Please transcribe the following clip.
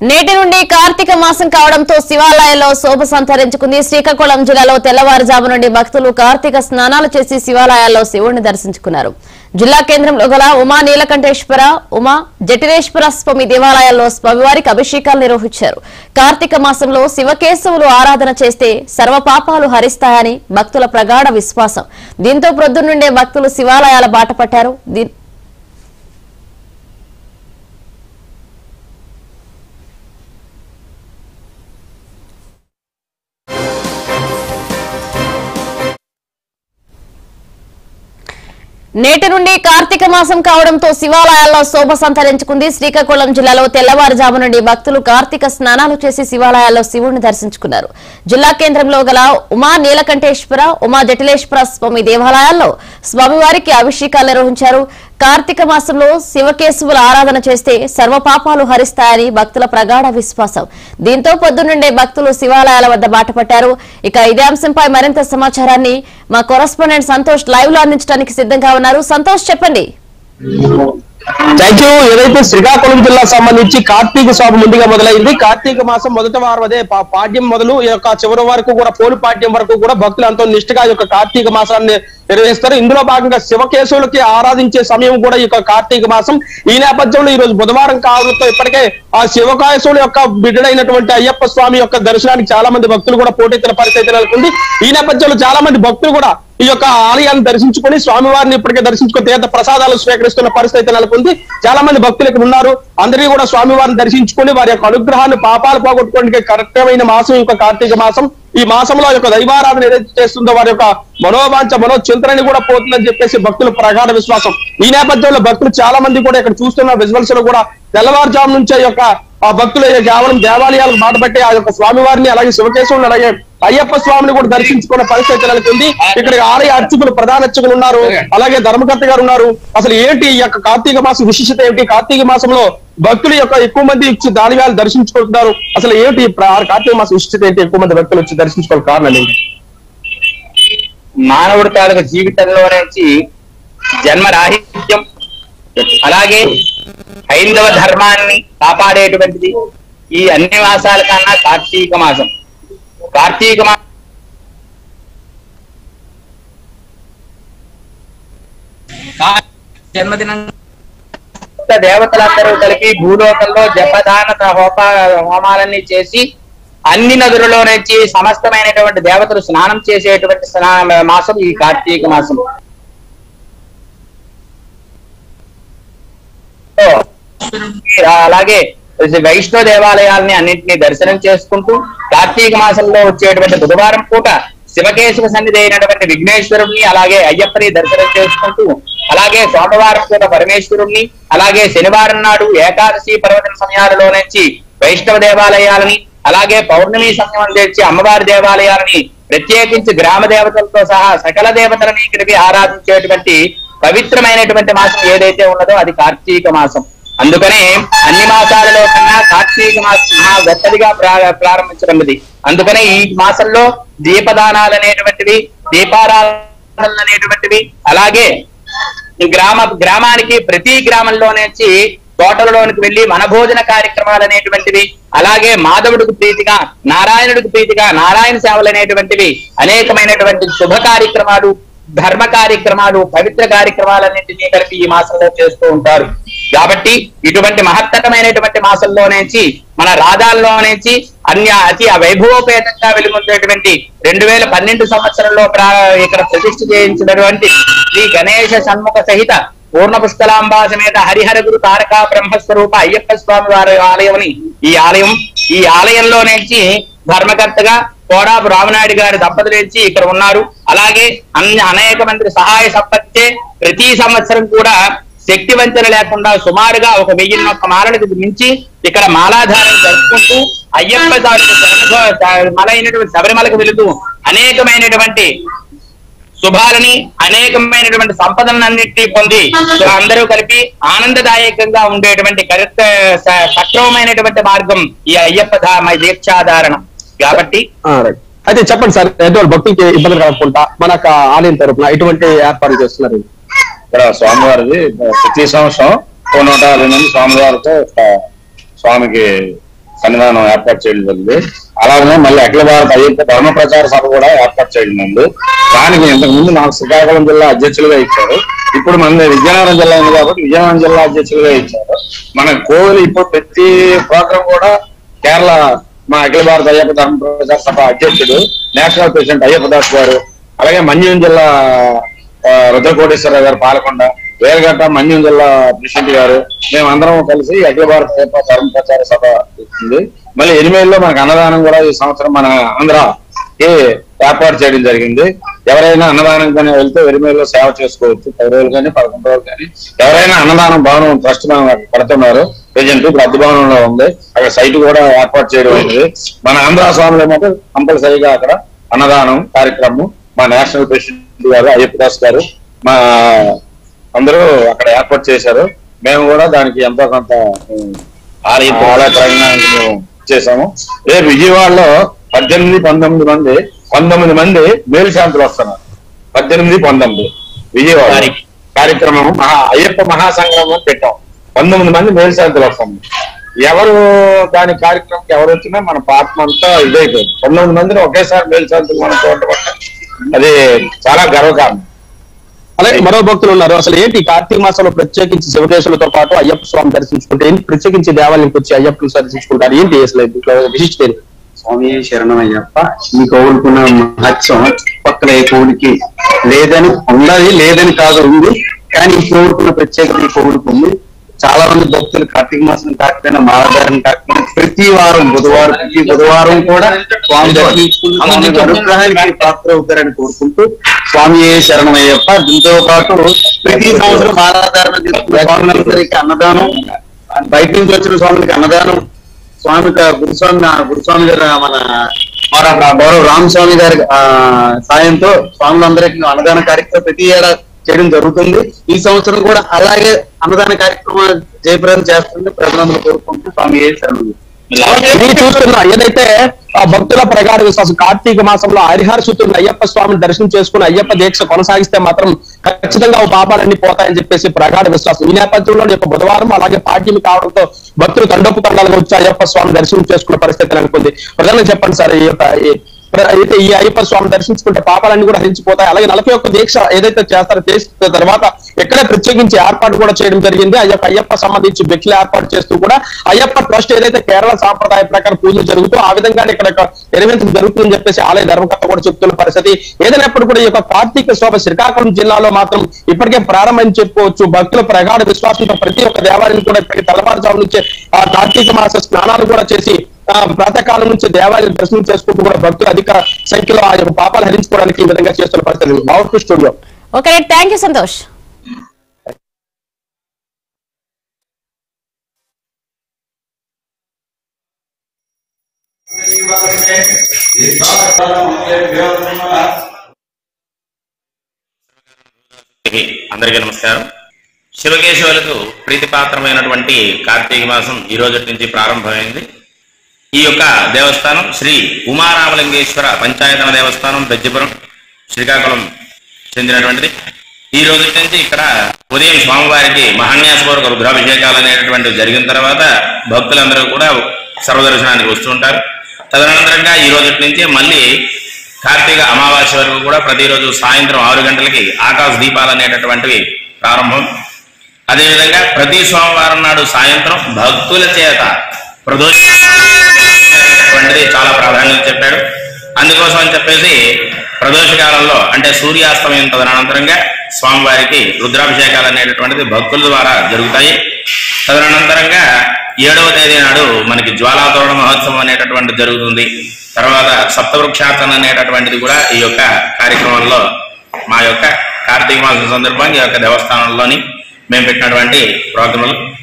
నేటి నుండి కార్తీక మాసం కావడంతో శివాలయాల్లో శోభ సంతరించుకుంది శ్రీకాకుళం జిల్లాలో తెల్లవారుజాము నుండి భక్తులు కార్తీక స్నానాలు చేసి శివాలయాల్లో శివుడిని దర్శించుకున్నారు జిల్లా కేంద్రంలో గల ఉమా నీలకంఠేశ్వర ఉమా జటిలేశ్వర స్వామి దేవాలయాల్లో స్వామివారికి అభిషేకాలు నిర్వహించారు కార్తీక మాసంలో శివకేశవులు ఆరాధన చేస్తే సర్వ పాపాలు హరిస్తాయని భక్తుల ప్రగాఢ విశ్వాసం దీంతో ప్రొద్దునుండే భక్తులు శివాలయాల బాట పట్టారు దీ- నేటి నుండి కార్తీక మాసం కావడంతో శివాలయాల్లో శోభ సంతరించుకుంది శ్రీకాకుళం జిల్లాలో తెల్లవారుజాము నుండి భక్తులు కార్తీక స్నానాలు చేసి శివాలయాల్లో శివుడిని దర్శించుకున్నారు జిల్లా కేంద్రంలో గల ఉమా నీలకంఠేశ్వర ఉమా జటిలేశ్వర స్వామి దేవాలయాల్లో స్వామివారికి అభిషేకాలు నిర్వహించారు కార్తీక మాసంలో శివకేశవుల ఆరాధన చేస్తే సర్వ పాపాలు హరిస్తాయని భక్తుల ప్రగాఢ విశ్వాసం దీంతో పొద్దున్నుండే భక్తులు శివాలయాల వద్ద బాటపట్టారు ఇక ఇదే అంశంపై మరింత సమాచారాన్ని మా కొరస్పాండెంట్ సంతోష్ లైవ్ లో అందించడానికి సిద్ధంగా ఉన్నారు సంతోష్ చెప్పండి థ్యాంక్ యూ ఏదైతే శ్రీకాకుళం జిల్లా సంబంధించి కార్తీక స్వామి ముందుగా మొదలైంది కార్తీక మాసం మొదటి వారం అదే పా- పాడ్యం మొదలు ఈ యొక్క చివరి వరకు కూడా పోలు పాడ్యం వరకు కూడా భక్తులు ఎంతో నిష్ఠగా ఈ యొక్క కార్తీక మాసాన్ని నిర్వహిస్తారు ఇందులో భాగంగా శివకేశవులకి ఆరాధించే సమయం కూడా ఈ యొక్క కార్తీక మాసం ఈ నేపథ్యంలో ఈ రోజు బుధవారం కావడంతో ఇప్పటికే ఆ శివకేశవుల యొక్క బిడ్డడైనటువంటి అయ్యప్ప స్వామి యొక్క దర్శనానికి చాలా మంది భక్తులు కూడా పోటెత్తిన పరిస్థితి నెలకొంది ఈ నేపథ్యంలో చాలా మంది భక్తులు కూడా ఈ యొక్క ఆలయాన్ని దర్శించుకొని స్వామివారిని ఇప్పటికే దర్శించుకొని తీర్థ ప్రసాదాలు స్వీకరిస్తున్న పరిస్థితి నెలకొంది చాలా మంది భక్తులు ఇక్కడ ఉన్నారు అందరినీ కూడా స్వామివారిని దర్శించుకొని వారి యొక్క అనుగ్రహాన్ని పాపాలు పోగొట్టుకోవడానికి కరెక్టమైన మాసం ఈ యొక్క కార్తీక మాసం ఈ మాసంలో ఈ యొక్క దైవారాధన ఏదైతే చేస్తుందో వారి యొక్క మనోవాంఛ మనోచింతనని కూడా పోతుందని చెప్పేసి భక్తుల ప్రగాఢ విశ్వాసం ఈ నేపథ్యంలో భక్తులు చాలా మంది కూడా ఇక్కడ చూస్తున్న విజువల్స్ లో కూడా తెల్లవారుజాము నుంచే ఈ యొక్క ఆ భక్తులు కేవలం దేవాలయాలకు బాటపట్టి ఆ యొక్క స్వామివారిని అలాగే శివకేశవుని అలాగే అయ్యప్ప స్వామిని కూడా దర్శించుకునే పరిస్థితి నెలకొంది ఇక్కడ ఆలయ అర్చకులు ప్రధాన అర్చకులు ఉన్నారు అలాగే ధర్మకర్త గారు ఉన్నారు అసలు ఏంటి ఈ యొక్క కార్తీక మాసం విశిష్టత ఏమిటి కార్తీక మాసంలో భక్తులు యొక్క ఎక్కువ మంది వచ్చి దానివాళ్ళు దర్శించుకుంటున్నారు అసలు ఏంటి ఈ ప్ర- కార్తీక మాసం విశిష్టత ఏంటి ఎక్కువ మంది భక్తులు వచ్చి దర్శించుకోవాలి కారణం ఏంటి మానవుడి తాలూకు జీవితంలో నుంచి జన్మ రాహిత్యం అలాగే హైందవ ధర్మాన్ని కాపాడేటువంటిది ఈ అన్ని మాసాల కన్నా కార్తీక మాసం కార్తీక మాసం జన్మదినం దేవతలందరూ కలిపి భూలోకంలో జపదాన హోప హోమాలన్నీ చేసి అన్ని నదులలో నుంచి సమస్తమైనటువంటి దేవతలు స్నానం చేసేటువంటి స్నా- మాసం ఈ కార్తీక మాసం అలాగే వైష్ణవ దేవాలయాల్ని అన్నింటినీ దర్శనం చేసుకుంటూ కార్తీక మాసంలో వచ్చేటువంటి బుధవారం పూట శివకేశవ సన్నిధి అయినటువంటి విఘ్నేశ్వరుణ్ణి అలాగే అయ్యప్పని దర్శనం చేసుకుంటూ అలాగే సోమవారం పూట పరమేశ్వరుణ్ణి అలాగే శనివారం నాడు ఏకాదశి పర్వదిన సమయాలలో నుంచి వైష్ణవ దేవాలయాలని అలాగే పౌర్ణమి సమయం తెచ్చి అమ్మవారి దేవాలయాలని ప్రత్యేకించి గ్రామ దేవతలతో సహా సకల దేవతలని ఇక్కడికి ఆరాధించేటువంటి పవిత్రమైనటువంటి మాసం ఏదైతే ఉన్నదో అది కార్తీక మాసం అందుకనే అన్ని మాసాలలో కన్నా కార్తీక మాసం మహా గొప్పదిగా ప్రా- ప్రారంభించడమైనది అందుకనే ఈ మాసంలో దీపదానాలు అనేటువంటివి దీపారాధనలు అనేటువంటివి అలాగే ఈ గ్రామ గ్రామానికి ప్రతి గ్రామంలో నుంచి తోటలలోనికి వెళ్లి వనభోజన కార్యక్రమాలు అనేటువంటివి అలాగే మాధవుడికి ప్రీతిగా నారాయణుడికి ప్రీతిగా నారాయణ సేవలు అనేటువంటివి అనేకమైనటువంటి శుభ కార్యక్రమాలు ధర్మ కార్యక్రమాలు పవిత్ర కార్యక్రమాలన్నింటినీ కలిపి ఈ మాసంలో చేస్తూ ఉంటారు కాబట్టి ఇటువంటి మహత్తరమైనటువంటి మాసంలో నుంచి మన రాజాల్లో నుంచి అన్య అతి వైభవోపేతంగా వెలుగొందేటువంటి రెండు వేల పన్నెండు సంవత్సరంలో ప్రా ఇక్కడ ప్రతిష్ఠ చేయించినటువంటి శ్రీ గణేశ షణ్ముఖ సహిత పూర్ణ పుష్కలాంబా సమేత హరిహర గురు తారక బ్రహ్మస్వరూప అయ్యప్ప స్వామి వారి ఆలయం ఈ ఆలయం ఈ ఆలయంలో నుంచి ధర్మకర్తగా కోడాపు రామనాయుడు గారి దంపతులు నుంచి ఇక్కడ ఉన్నారు అలాగే అన్ని అనేక మంది సహాయ సంపత్తే ప్రతి సంవత్సరం కూడా శక్తి వంచన లేకుండా సుమారుగా ఒక వెయ్యి ఒక్క మాలలకు మించి ఇక్కడ మాలాధారం జరుపుకుంటూ అయ్యప్ప తాలూకు శరణు- మల అయినటువంటి శబరిమలకు వెళుతూ అనేకమైనటువంటి శుభాలని అనేకమైనటువంటి సంపదలన్నింటినీ పొంది అందరూ కలిపి ఆనందదాయకంగా ఉండేటువంటి కరెక్ట్ స- సక్రమమైనటువంటి మార్గం ఈ అయ్యప్ప ధామ దీక్షాధారణ కాబట్టి ఆ, రైట్. అయితే చెప్పండి సార్ ఎటువంటి భక్తులకి ఇబ్బంది కలగకుండా మన యొక్క ఆలయం తరపున ఎటువంటి ఏర్పాటు చేస్తున్నారు ఇక్కడ స్వామివారిది ప్రతి సంవత్సరం ఓ నూట యాభై మంది స్వామివారితో ఒక స్వామికి సన్నిధానం ఏర్పాటు చేయడం జరిగింది అలాగే మళ్ళీ అఖిల భారత అయ్యప్ప ధర్మ ప్రచార సభ కూడా ఏర్పాటు చేయడం ఉంది దానికి ఇంతకు ముందు నాకు శ్రీకాకుళం జిల్లా అధ్యక్షులుగా ఇచ్చారు ఇప్పుడు మన విజయనగరం జిల్లా ఉంది కాబట్టి విజయనగరం జిల్లా అధ్యక్షులుగా ఇచ్చారు మన కోవిల్ ఇప్పుడు ప్రతి ప్రోగ్రాం కూడా కేరళ మా అఖిల భారత అయ్యప్ప ధర్మ ప్రచార సభ అధ్యక్షుడు నేషనల్ ప్రెసిడెంట్ అయ్యప్ప దాస్ గారు అలాగే మన్యం జిల్లా ఆ, రుద్రకోటేశ్వరరావు గారు పాలకొండ వేరగట్ట మన్యం జిల్లా ప్రెసిడెంట్ గారు మేమందరం కలిసి అఖిల భారత అయ్యప్ప ధర్మ ప్రచార సభ ఇస్తుంది మళ్ళీ ఎనిమిదిలో మనకు అన్నదానం కూడా ఈ సంవత్సరం మన ఆంధ్రకి ఏర్పాటు చేయడం జరిగింది ఎవరైనా అన్నదానం కానీ వెళ్తే ఎరిమేలో సేవ చేసుకోవచ్చు పది రోజులు కానీ పదకొండు రోజులు కానీ ఎవరైనా అన్నదానం భవనం ట్రస్ట్ మనం అక్కడ కడుతున్నారు ప్రజెంట్ ఇప్పుడు అద్దె భవనంలో ఉంది అక్కడ సైట్ కూడా ఏర్పాటు చేయడం అయింది మన ఆంధ్ర స్వాములు ఏమంటే కంపల్సరీగా అక్కడ అన్నదానం కార్యక్రమం మా నేషనల్ ప్రెసిడెంట్ గారు అయ్యప్ప దాస్ గారు మా అందరూ అక్కడ ఏర్పాటు చేశారు మేము కూడా దానికి ఎంతో కొంత ఉమ్, ఆలయ ఆలయపరంగా మేము చేశాము రేపు విజయవాడలో పద్దెనిమిది పంతొమ్మిది మంది పంతొమ్మిది మంది మేల్శాంతులు వస్తున్నారు పద్దెనిమిది పంతొమ్మిది విజయవాడ కార్యక్రమం మహా అయ్యప్ప మహాసంగ్రమం అని పెట్టాం పంతొమ్మిది మంది మేల్శాంతులు వస్తాము ఎవరు దాని కార్యక్రమంకి ఎవరు వచ్చినా మన పాత్మ అంతా ఇదైపోయింది పంతొమ్మిది మందిని ఒకేసారి మేల్శాంతులు మనం చూడటం వల్ల అది చాలా గర్వకారణం అలాగే మరో భక్తులు ఉన్నారు అసలు ఏంటి ఈ కార్తీక మాసంలో ప్రత్యేకించి శివకేశులతో పాటు అయ్యప్ప స్వామి దర్శించుకుంటే ఏంటి ప్రత్యేకించి దేవాలయంకి వచ్చి అయ్యప్పని దర్శించుకుంటారు ఏంటి అసలు దీంట్లో విశిష్టత ఏంటి? స్వామి శరణమయ్యప్ప ఈ కోవులకున్న మహత్యం పక్కన ఏ కోవుడికి లేదని ఉన్నది లేదని కాదు ఉంది కానీ ఈ కోవుడుకున్న ప్రత్యేకత ఈ కోవుడికి ఉంది చాలా మంది భక్తులు కార్తీక మాసం కాకపోయినా మాలధారణ కాకపోయినా ప్రతి వారం బుధవారం ప్రతి బుధవారం కూడా స్వామి దర్శించుకుని స్వామి అనుగ్రహానికి పాత్ర అవుతారని కోరుకుంటూ స్వామి శరణమయ్యప్ప దీంతో పాటు ప్రతి సంవత్సరం మాలాధారణ తీసుకున్న స్వాములందరికీ అన్నదానం బయట నుంచి వచ్చిన స్వాములకి అన్నదానం స్వామి క- గురుస్వామి ఆ గురుస్వామి గారు మన గౌరవ రామస్వామి గారి ఆ, సాయంతో స్వాములందరికీ అన్నదాన కార్యక్రమం ప్రతి ఏడాది చేయడం జరుగుతుంది ఈ సంవత్సరం కూడా అలాగే అన్నదాన కార్యక్రమం జయప్రదం చేస్తుంది ప్రజలందరూ కోరుకుంటూ స్వామి ఏ శరణం ఇది చూస్తున్నా ఏదైతే ఆ భక్తుల ప్రగాఢ విశ్వాసం కార్తీక మాసంలో హరిహర సుతుడిని అయ్యప్ప స్వామిని దర్శనం చేసుకుని అయ్యప్ప దీక్ష కొనసాగిస్తే మాత్రం ఖచ్చితంగా ఆ పాపాలన్నీ పోతాయని చెప్పేసి ప్రగాఢ విశ్వాసం ఈ నేపథ్యంలో ఈ యొక్క బుధవారం అలాగే పాడ్యమి కావడంతో భక్తులు తండోపు తండాలుగా వచ్చి అయ్యప్ప స్వామి దర్శనం చేసుకున్న పరిస్థితి నెలకొంది ప్రధానంగా చెప్పండి సార్ ఈ యొక్క ఈ ప్ర- అయితే ఈ అయ్యప్ప స్వామి దర్శించుకుంటే పాపాలన్నీ కూడా హరించిపోతాయి అలాగే నలభై ఒక్క దీక్ష ఏదైతే చేస్తారో చేసిన తర్వాత ఇక్కడే ప్రత్యేకించి ఏర్పాటు కూడా చేయడం జరిగింది ఆ యొక్క అయ్యప్ప సంబంధించి వ్యక్తులు ఏర్పాటు చేస్తూ కూడా అయ్యప్ప ట్రస్ట్ ఏదైతే కేరళ సాంప్రదాయ ప్రకారం పూజలు జరుగుతూ ఆ విధంగానే ఇక్కడ ఒక నిర్వహించడం జరుగుతుందని చెప్పేసి ఆలయ ధర్మకర్త కూడా చెప్తున్న పరిస్థితి ఏదైనప్పుడు కూడా ఈ యొక్క కార్తీక శోభ శ్రీకాకుళం జిల్లాలో మాత్రం ఇప్పటికే ప్రారంభం చెప్పుకోవచ్చు భక్తుల ప్రగాఢ విశ్వాసంతో ప్రతి ఒక్క దేవాలయం కూడా ఇప్పటికి తెల్లవారుజాము నుంచి ఆ కార్తీక మాస స్నానాలు కూడా చేసి ఆ ప్రాతకాలం నుంచి దేవాలయం దర్శనం చేసుకుంటూ కూడా భక్తులు అధిక సంఖ్యలో ఆ యొక్క పాపాలు హరించుకోవడానికి ఈ విధంగా చేస్తున్న పరిస్థితి Babu studio okay thank you Santosh అందరికీ నమస్కారం శివకేశవులకు ప్రీతిపాత్రమైనటువంటి కార్తీక మాసం ఈ రోజు నుంచి ప్రారంభమైంది ఈ యొక్క దేవస్థానం శ్రీ ఉమారామలింగేశ్వర పంచాయతన దేవస్థానం దజ్జిపురం శ్రీకాకుళం చెందినటువంటిది ఈ రోజు నుంచి ఇక్కడ ఉదయం స్వామివారికి మహాన్యాసపూర్వక రుద్రాభిషేకాలు అనేటటువంటివి జరిగిన తర్వాత భక్తులందరూ కూడా సర్వదర్శనానికి వస్తుంటారు తదనంతరంగా ఈ రోజు నుంచి మళ్ళీ కార్తీక అమావాస్య వరకు కూడా ప్రతిరోజు సాయంత్రం ఆరు గంటలకి ఆకాశ దీపాలు అనేటటువంటివి ప్రారంభం అదేవిధంగా ప్రతి సోమవారం నాడు సాయంత్రం భక్తుల చేత ప్రదోష అనేటువంటిది చాలా ప్రాధాన్యత చెప్పాడు అందుకోసం అని చెప్పేసి ప్రదోష కాలంలో అంటే సూర్యాస్తమయం తదనంతరంగా స్వామివారికి రుద్రాభిషేకాలు అనేటటువంటిది భక్తుల ద్వారా జరుగుతాయి తదనంతరంగా ఏడవ తేదీ నాడు మనకి జ్వాలాతోరణ మహోత్సవం అనేటటువంటిది జరుగుతుంది తర్వాత సప్తవృక్షార్చన అనేటటువంటిది కూడా ఈ యొక్క కార్యక్రమంలో మా యొక్క కార్తీక మాసం సందర్భంగా ఈ యొక్క దేవస్థానంలోని మేము పెట్టినటువంటి ప్రోగ్రాంలు